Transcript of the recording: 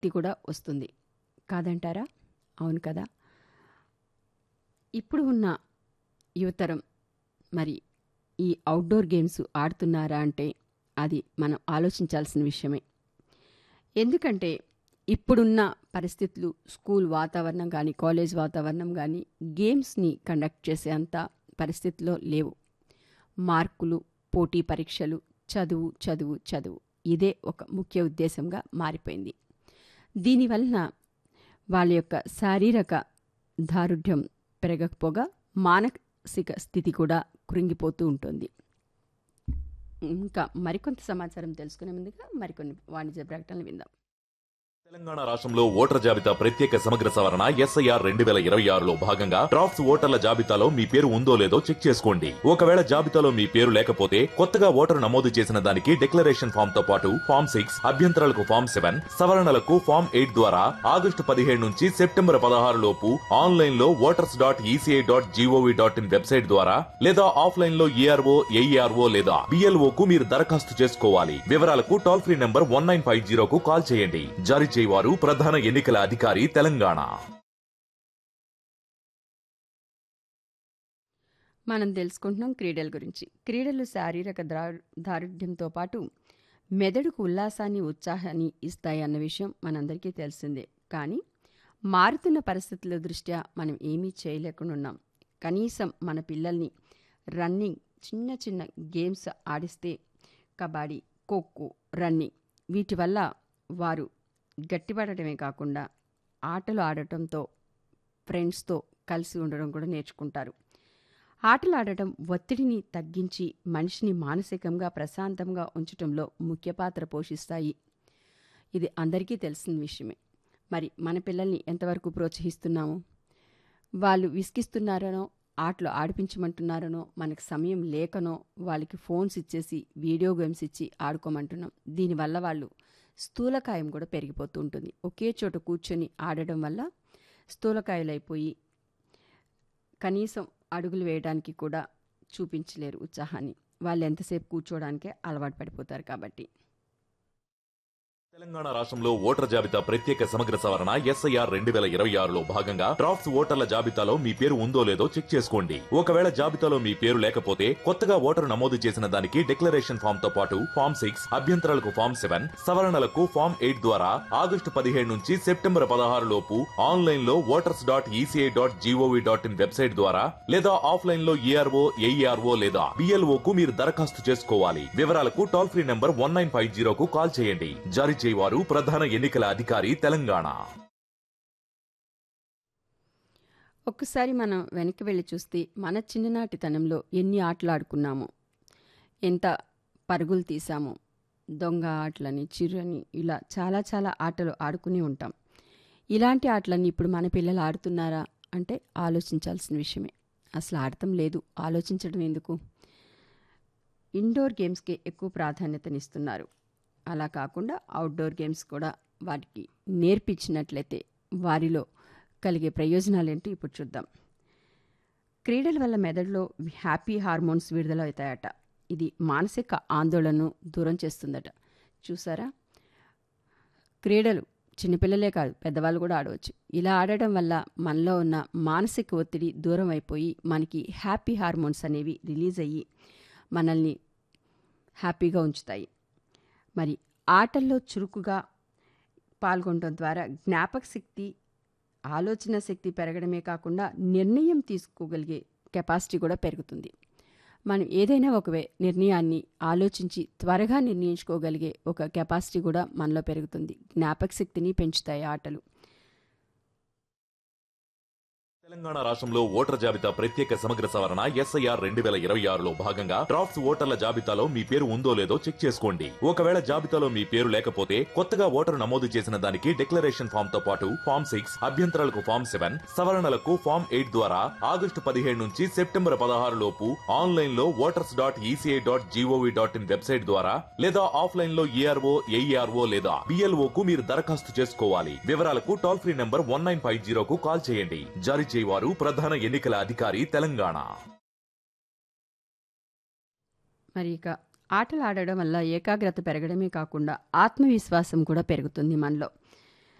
శక్తి కూడా వస్తుంది కాదంటారా అవును కదా ఇప్పుడు ఉన్న యువతరం మరి ఈ అవుట్డోర్ గేమ్స్ ఆడుతున్నారా అంటే అది మనం ఆలోచించాల్సిన విషయమే ఎందుకంటే ఇప్పుడున్న పరిస్థితులు స్కూల్ వాతావరణం కానీ కాలేజ్ వాతావరణం కానీ గేమ్స్ని కండక్ట్ చేసే అంత పరిస్థితిలో లేవు మార్కులు పోటీ పరీక్షలు చదువు చదువు చదువు ఇదే ఒక ముఖ్య ఉద్దేశంగా మారిపోయింది దీనివలన వాళ్ళ యొక్క శారీరక దారుఢ్యం పెరగకపోగా మానసిక స్థితి కూడా కృంగిపోతూ ఉంటుంది ఇంకా మరికొంత సమాచారం తెలుసుకునే ముందుగా మరికొన్ని వాణిజ్య ప్రకటనలు విందాం తెలంగాణ రాష్ట్రంలో ఓటర్ జాబితా ప్రత్యేక సమగ్ర సవరణ ఎస్ఐఆర్ రెండు వేల ఇరవై ఆరులో భాగంగా డ్రాఫ్ట్స్ ఓటర్ల జాబితాలో మీ పేరు ఉందో లేదో చెక్ చేసుకోండి ఒకవేళ జాబితాలో మీ పేరు లేకపోతే కొత్తగా ఓటరు నమోదు చేసిన దానికి డిక్లరేషన్ ఫామ్ తో పాటు ఫామ్ సిక్స్ అభ్యంతరాలకు ఫామ్ సెవెన్ సవరణలకు ఫామ్ ఎయిట్ ద్వారా ఆగస్టు పదిహేడు నుంచి సెప్టెంబర్ పదహారు లోపు ఆన్లైన్ లో voters dot ECI dot GOV dot in website ద్వారా లేదా ఆఫ్లైన్ లో ఏఆర్ఓ ఏఈఆర్ఓ లేదా బిఎల్ఓ కు మీరు దరఖాస్తు చేసుకోవాలి వివరాలకు toll free number one nine five జీరోకు కాల్ చేయండి జారీ చేయవారు ప్రధాన ఎన్నికల అధికారి తెలంగాణ మనం తెలుసుకుంటున్నాం క్రీడల గురించి క్రీడలు శారీరక దా దారుఢ్యంతో పాటు మెదడుకు ఉల్లాసాన్ని ఉత్సాహాన్ని ఇస్తాయి అన్న విషయం మనందరికీ తెలిసిందే కానీ మారుతున్న పరిస్థితుల దృష్ట్యా మనం ఏమీ చేయలేకుండా ఉన్నాం కనీసం మన పిల్లల్ని రన్నింగ్ చిన్న చిన్న గేమ్స్ ఆడిస్తే కబడ్డీ ఖోఖో రన్నింగ్ వీటి వల్ల వారు గట్టిపడటమే కాకుండా ఆటలు ఆడటంతో ఫ్రెండ్స్తో కలిసి ఉండడం కూడా నేర్చుకుంటారు ఆటలు ఆడటం ఒత్తిడిని తగ్గించి మనిషిని మానసికంగా ప్రశాంతంగా ఉంచటంలో ముఖ్య పాత్ర పోషిస్తాయి ఇది అందరికీ తెలిసిన విషయమే మరి మన పిల్లల్ని ఎంతవరకు ప్రోత్సహిస్తున్నాము వాళ్ళు విసిగిస్తున్నారనో ఆటలు ఆడిపించమంటున్నారనో మనకు సమయం లేకనో వాళ్ళకి ఫోన్స్ ఇచ్చేసి వీడియో గేమ్స్ ఇచ్చి ఆడుకోమంటున్నాం దీనివల్ల వాళ్ళు స్థూలకాయం కూడా పెరిగిపోతూ ఉంటుంది ఒకే చోట కూర్చొని ఆడడం వల్ల స్థూలకాయలైపోయి కనీసం అడుగులు వేయడానికి కూడా చూపించలేరు ఉత్సాహాన్ని వాళ్ళు ఎంతసేపు కూర్చోవడానికే అలవాటు పడిపోతారు కాబట్టి తెలంగాణ రాష్ట్రంలో ఓటర్ జాబితా ప్రత్యేక సమగ్ర సవరణ ఎస్ఐఆర్ రెండు వేల ఇరవై ఆరులో భాగంగా డ్రాఫ్ట్స్ ఓటర్ల జాబితాలో మీ పేరు ఉందో లేదో చెక్ చేసుకోండి ఒకవేళ జాబితాలో మీ పేరు లేకపోతే కొత్తగా ఓటరు నమోదు చేసిన దానికి డిక్లరేషన్ ఫామ్ తో పాటు ఫామ్ సిక్స్ అభ్యంతరాలకు ఫామ్ సెవెన్ సవరణలకు ఫామ్ ఎయిట్ ద్వారా ఆగస్టు పదిహేడు నుంచి సెప్టెంబర్ పదహారు లోపు ఆన్లైన్ లో voters dot ECI dot GOV dot in website ద్వారా లేదా ఆఫ్లైన్ లో ఏఆర్ఓ ఏఈఆర్ఓ లేదా బిఎల్ఓ కు మీరు దరఖాస్తు చేసుకోవాలి వివరాలకు toll free number one nine five జీరోకు కాల్ చేయండి జారీ చేయవారు ప్రధాన ఎన్నికల అధికారి తెలంగాణ ఒక్కసారి మనం వెనక్కి వెళ్ళి చూస్తే మన చిన్ననాటితనంలో ఎన్ని ఆటలు ఆడుకున్నామో ఎంత పరుగులు తీసామో దొంగ ఆటలని చిరుని ఇలా చాలా చాలా ఆటలు ఆడుకుని ఉంటాం ఇలాంటి ఆటలన్నీ ఇప్పుడు మన పిల్లలు ఆడుతున్నారా అంటే ఆలోచించాల్సిన విషయమే అసలు ఆడటం లేదు ఆలోచించడం ఎందుకు ఇండోర్ గేమ్స్కే ఎక్కువ ప్రాధాన్యతనిస్తున్నారు అలా కాకుండా అవుట్డోర్ గేమ్స్ కూడా వాటికి నేర్పించినట్లయితే వారిలో కలిగే ప్రయోజనాలు ఏంటో ఇప్పుడు చూద్దాం క్రీడల వల్ల మెదడులో హ్యాపీ హార్మోన్స్ విడుదల అవుతాయట ఇది మానసిక ఆందోళనను దూరం చేస్తుందట చూసారా క్రీడలు చిన్నపిల్లలే కాదు పెద్దవాళ్ళు కూడా ఆడవచ్చు ఇలా ఆడటం వల్ల మనలో ఉన్న మానసిక ఒత్తిడి దూరం అయిపోయి మనకి హ్యాపీ హార్మోన్స్ అనేవి రిలీజ్ అయ్యి మనల్ని హ్యాపీగా ఉంచుతాయి మరి ఆటల్లో చురుకుగా పాల్గొనడం ద్వారా జ్ఞాపక శక్తి ఆలోచన శక్తి పెరగడమే కాకుండా నిర్ణయం తీసుకోగలిగే కెపాసిటీ కూడా పెరుగుతుంది మనం ఏదైనా ఒక నిర్ణయాన్ని ఆలోచించి త్వరగా నిర్ణయించుకోగలిగే ఒక కెపాసిటీ కూడా మనలో పెరుగుతుంది జ్ఞాపక శక్తిని పెంచుతాయి ఆటలు తెలంగాణ రాష్ట్రంలో ఓటర్ జాబితా ప్రత్యేక సమగ్ర సవరణ ఎస్ఐఆర్ రెండు వేల ఇరవై ఆరులో భాగంగా డ్రాఫ్ట్స్ ఓటర్ల జాబితాలో మీ పేరు ఉందో లేదో చెక్ చేసుకోండి ఒకవేళ జాబితాలో మీ పేరు లేకపోతే కొత్తగా ఓటరు నమోదు చేసిన దానికి డిక్లరేషన్ ఫామ్ తో పాటు ఫామ్ సిక్స్ అభ్యంతరాలకు ఫామ్ సెవెన్ సవరణలకు ఫామ్ ఎయిట్ ద్వారా ఆగస్టు పదిహేడు నుంచి సెప్టెంబర్ పదహారు లోపు ఆన్లైన్ లో voters dot ECI dot GOV dot in website ద్వారా లేదా ఆఫ్లైన్ లో ఏఆర్ఓ ఏఈఆర్ఓ లేదా బిఎల్ఓ కు మీరు దరఖాస్తు చేసుకోవాలి వివరాలకు toll free number one nine five జీరోకు కాల్ చేయండి జారీ చేయవారు ప్రధాన ఎన్నికల అధికారి తెలంగాణ మరి ఇక ఆటలు ఆడడం వల్ల ఏకాగ్రత పెరగడమే కాకుండా ఆత్మవిశ్వాసం కూడా పెరుగుతుంది మనలో